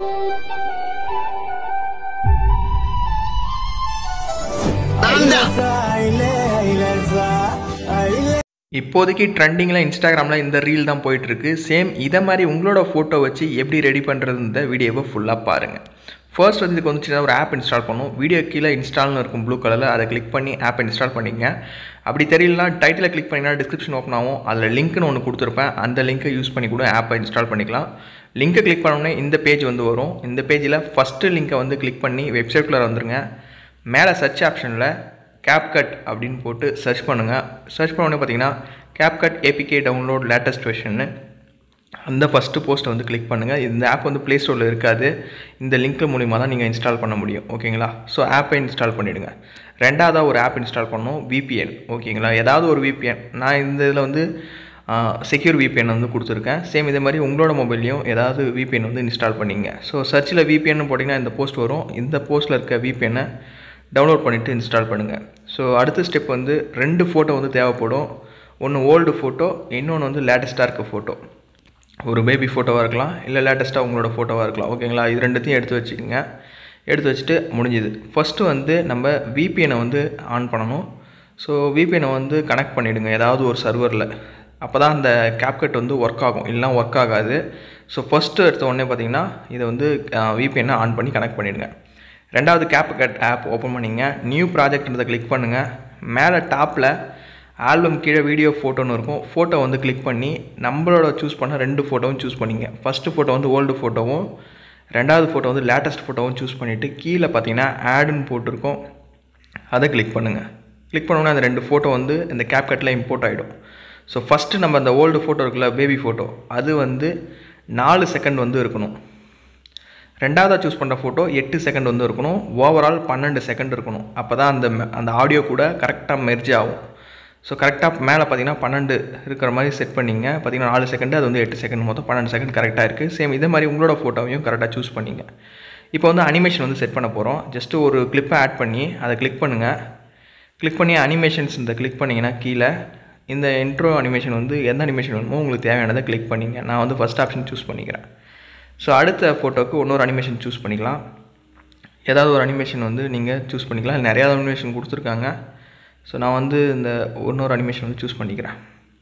இப்போதைக்கு ட்ரெண்டிங்கில் இன்ஸ்டாகிராமில் இந்த ரீல் தான் போயிட்டுருக்கு சேம் இதை மாதிரி உங்களோட ஃபோட்டோ வச்சு எப்படி ரெடி பண்ணுறது இந்த வீடியோவை ஃபுல்லாக பாருங்கள் ஃபர்ஸ்ட் வந்து இதுக்கு வந்துச்சுன்னா ஒரு ஆப் இன்ஸ்டால் பண்ணும் வீடியோ கீழே இன்ஸ்டால்னு இருக்கும் ப்ளூ கலரில் அதை கிளிக் பண்ணி ஆப் இன்ஸ்டால் பண்ணிங்க அப்படி தெரியலனா டைட்டில் கிளிக் பண்ணிங்கன்னா டிஸ்கிரிப்ஷன் ஓப்பன் ஆகும் அதில் லிங்க்னு ஒன்று கொடுத்துருப்பேன் அந்த லிங்க்கை யூஸ் பண்ணி கூட ஆப்பை இன்ஸ்டால் பண்ணிக்கலாம் லிங்க்கை கிளிக் பண்ணோடனே இந்த பேஜ் வந்து வரும் இந்த பேஜில் ஃபஸ்ட்டு லிங்க்கை வந்து கிளிக் பண்ணி வெப்சைட்குள்ளே வந்துருங்க மேலே சர்ச் ஆப்ஷனில் கேப்கட் அப்படின்னு போட்டு சர்ச் பண்ணுங்கள் சர்ச் பண்ணோடனே பார்த்தீங்கன்னா கேப்கட் ஏபிகே டவுன்லோட் லேட்டஸ்ட் வெர்ஷன்னு அந்த ஃபஸ்ட்டு போஸ்ட்டை வந்து கிளிக் பண்ணுங்கள் இந்த ஆப் வந்து ப்ளே ஸ்டோரில் இருக்காது இந்த லிங்க் மூலிமா தான் நீங்கள் இன்ஸ்டால் பண்ண முடியும் ஓகேங்களா ஸோ ஆப்பை இன்ஸ்டால் பண்ணிவிடுங்க ரெண்டாவதாக ஒரு ஆப் இன்ஸ்டால் பண்ணணும் விபிஎன் ஓகேங்களா ஏதாவது ஒரு விபிஎன் நான் இந்த இதில் வந்து செக்யூர் விபிஎன் வந்து கொடுத்துருக்கேன் சேம் இதே மாதிரி உங்களோட மொபைல்லையும் ஏதாவது விபிஎன் வந்து இன்ஸ்டால் பண்ணிங்க ஸோ சர்ச்சில் விபிஎன் போட்டிங்கன்னா இந்த போஸ்ட் வரும் இந்த போஸ்ட்டில் இருக்க விபிஎனை டவுன்லோட் பண்ணிவிட்டு இன்ஸ்டால் பண்ணுங்கள் ஸோ அடுத்த ஸ்டெப் வந்து ரெண்டு ஃபோட்டோ வந்து தேவைப்படும் ஒன்று ஓல்டு ஃபோட்டோ இன்னொன்று வந்து லேட்டஸ்ட்டாக இருக்க ஃபோட்டோ ஒரு பேபி ஃபோட்டோவாக இருக்கலாம் இல்லை லேட்டஸ்ட்டாக உங்களோட ஃபோட்டோவாக இருக்கலாம் ஓகேங்களா இது ரெண்டுத்தையும் எடுத்து வச்சுக்கோங்க எடுத்து வச்சுட்டு முடிஞ்சுது ஃபஸ்ட்டு வந்து நம்ம விபிஎனை வந்து ஆன் பண்ணணும் ஸோ விபிஎனை வந்து கனெக்ட் பண்ணிவிடுங்க ஏதாவது ஒரு சர்வரில் அப்போ தான் அந்த கேப்கட் வந்து ஒர்க் ஆகும் இல்லைனா ஒர்க் ஆகாது ஸோ ஃபஸ்ட்டு எடுத்த உடனே பார்த்தீங்கன்னா இதை வந்து விபிஎனை ஆன் பண்ணி கனெக்ட் பண்ணிவிடுங்க ரெண்டாவது கேப்கட் ஆப் ஓப்பன் பண்ணிங்க நியூ ப்ராஜெக்ட்ன்றதை கிளிக் பண்ணுங்கள் மேலே டாப்பில் ஆல்பம் கீழே வீடியோ ஃபோட்டோன்னு இருக்கும் ஃபோட்டோ வந்து கிளிக் பண்ணி நம்மளோட சூஸ் பண்ண ரெண்டு ஃபோட்டோவும் சூஸ் பண்ணிங்க ஃபஸ்ட்டு ஃபோட்டோ வந்து ஓல்டு ஃபோட்டோவும் ரெண்டாவது ஃபோட்டோ வந்து லேட்டஸ்ட் ஃபோட்டோவும் சூஸ் பண்ணிவிட்டு கீழே பார்த்தீங்கன்னா ஆடுன்னு போட்டிருக்கோம் அதை கிளிக் பண்ணுங்கள் கிளிக் பண்ணோன்னே அந்த ரெண்டு ஃபோட்டோ வந்து இந்த கேப்கட்டில் இம்போர்ட் ஆகிடும் ஸோ ஃபஸ்ட்டு நம்ம அந்த ஓல்டு ஃபோட்டோ இருக்குல்ல பேபி ஃபோட்டோ அது வந்து நாலு செகண்ட் வந்து இருக்கணும் ரெண்டாவதாக சூஸ் பண்ணுற ஃபோட்டோ எட்டு செகண்ட் வந்து இருக்கணும் ஓவரால் பன்னெண்டு செகண்ட் இருக்கணும் அப்போ தான் அந்த அந்த ஆடியோ கூட கரெக்டாக மெர்ஜ் ஆகும் ஸோ கரெக்டாக மேலே பார்த்தீங்கன்னா பன்னெண்டு இருக்கிற மாதிரி செட் பண்ணிங்க பார்த்தீங்கன்னா நாலு செகண்டு அது வந்து எட்டு செகண்ட் மொத்தம் பன்னெண்டு செகண்ட் கரெக்டாக இருக்குது சேம் இதே மாதிரி உங்களோட ஃபோட்டோவையும் கரெக்டாக சூஸ் பண்ணிங்க இப்போ வந்து அனிமேஷன் வந்து செட் பண்ண போகிறோம் ஜஸ்ட்டு ஒரு கிளிப்பை ஆட் பண்ணி அதை கிளிக் பண்ணுங்கள் கிளிக் பண்ணி அனிமேஷன்ஸ் இந்த கிளிக் பண்ணிங்கன்னா கீழே இந்த இன்ட்ரோ அனிமேஷன் வந்து எந்த அனிமேஷன் வேணுமோ உங்களுக்கு தேவையானதை கிளிக் பண்ணிங்க நான் வந்து ஃபஸ்ட் ஆப்ஷன் சூஸ் பண்ணிக்கிறேன் ஸோ அடுத்த ஃபோட்டோக்கு இன்னொரு அனிமேஷன் சூஸ் பண்ணிக்கலாம் ஏதாவது ஒரு அனிமேஷன் வந்து நீங்கள் சூஸ் பண்ணிக்கலாம் நிறையா அனிமேஷன் கொடுத்துருக்காங்க ஸோ நான் வந்து இந்த இன்னொரு அனிமேஷன் வந்து சூஸ் பண்ணிக்கிறேன்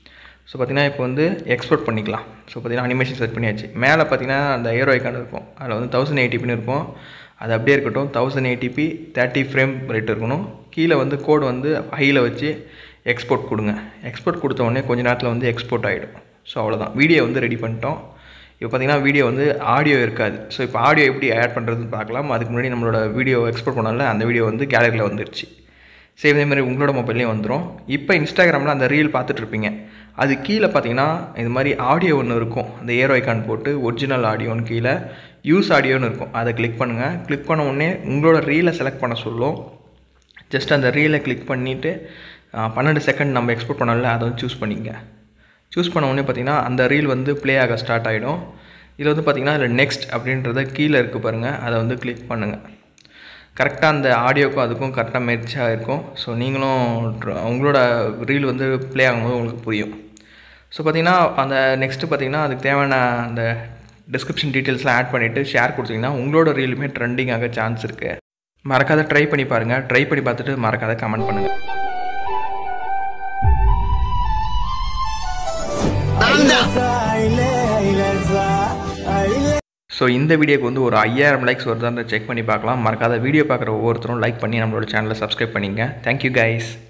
ஸோ பார்த்தீங்கன்னா இப்போ வந்து எக்ஸ்போர்ட் பண்ணிக்கலாம் ஸோ பார்த்தீங்கன்னா அனிமேஷன் செட் பண்ணியாச்சு மேலே பார்த்தீங்கன்னா அந்த ஏரோ ஐக்கான் இருக்கும் அதில் வந்து தௌசண்ட் எயிட்டிபின்னு இருக்கும் அது அப்படியே இருக்கட்டும் thousand eighty p thirty frame rate இருக்கணும் கீழே வந்து கோடு வந்து ஹையில் வச்சு எக்ஸ்போர்ட் கொடுங்க எக்ஸ்போர்ட் கொடுத்த உடனே கொஞ்ச நேரத்தில் வந்து எக்ஸ்போர்ட் ஆகிடும் ஸோ அவ்வளோதான் வீடியோ வந்து ரெடி பண்ணிட்டோம் இப்போ பார்த்தீங்கன்னா வீடியோ வந்து ஆடியோ இருக்காது ஸோ இப்போ ஆடியோ எப்படி ஆட் பண்ணுறதுன்னு பார்க்கலாம் அதுக்கு முன்னாடி நம்மளோட வீடியோ எக்ஸ்போர்ட் பண்ணல அந்த வீடியோ வந்து கேலரியில் வந்துருச்சு சேம் இதே மாதிரி உங்களோட மொபைல்லையும் வந்துடும் இப்போ இன்ஸ்டாகிராமில் அந்த ரீல் பார்த்துட்ருப்பீங்க அது கீழே பார்த்தீங்கன்னா இது மாதிரி ஆடியோ ஒன்று இருக்கும் அந்த ஏரோ ஐக்கான் போட்டு ஒரிஜினல் ஆடியோன்னு கீழே யூஸ் ஆடியோன்னு இருக்கும் அதை கிளிக் பண்ணுங்கள் கிளிக் பண்ண உடனே உங்களோட ரீலை செலக்ட் பண்ண சொல்லும் ஜஸ்ட் அந்த ரீலை கிளிக் பண்ணிவிட்டு பன்னெண்டு செகண்ட் நம்ம எக்ஸ்போர்ட் பண்ணல அதை வந்து சூஸ் பண்ணிங்க சூஸ் பண்ண உடனே பார்த்தீங்கன்னா அந்த ரீல் வந்து ப்ளே ஆக ஸ்டார்ட் ஆகிடும் இதில் வந்து பார்த்திங்கன்னா அதில் நெக்ஸ்ட் அப்படின்றத கீழே இருக்குது பாருங்கள் அதை வந்து கிளிக் பண்ணுங்கள் கரெக்டாக அந்த ஆடியோக்கும் அதுக்கும் கரெக்டாக மெர்ச்சாக இருக்கும் ஸோ நீங்களும் உங்களோட ரீல் வந்து ப்ளே ஆகும்போது உங்களுக்கு புரியும் ஸோ பார்த்திங்கன்னா அந்த நெக்ஸ்ட்டு பார்த்திங்கன்னா அதுக்கு தேவையான அந்த டிஸ்கிரிப்ஷன் டீட்டெயில்ஸ்லாம் ஆட் பண்ணிவிட்டு ஷேர் கொடுத்தீங்கன்னா உங்களோட ரீலுமே ட்ரெண்டிங் ஆக சான்ஸ் இருக்குது மறக்காத ட்ரை பண்ணி பாருங்கள் ட்ரை பண்ணி பார்த்துட்டு மறக்காத கமெண்ட் பண்ணுங்கள் ஸோ இந்த வீடியோக்கு வந்து ஒரு ஐயாயிரம் லைக்ஸ் வருதான்னு செக் பண்ணி பார்க்கலாம் மறக்காத வீடியோ பார்க்குற ஒவ்வொருத்தரும் லைக் பண்ணி நம்மளோட சேனலை சப்ஸ்கிரைப் பண்ணிங்க தேங்க்யூ கைஸ்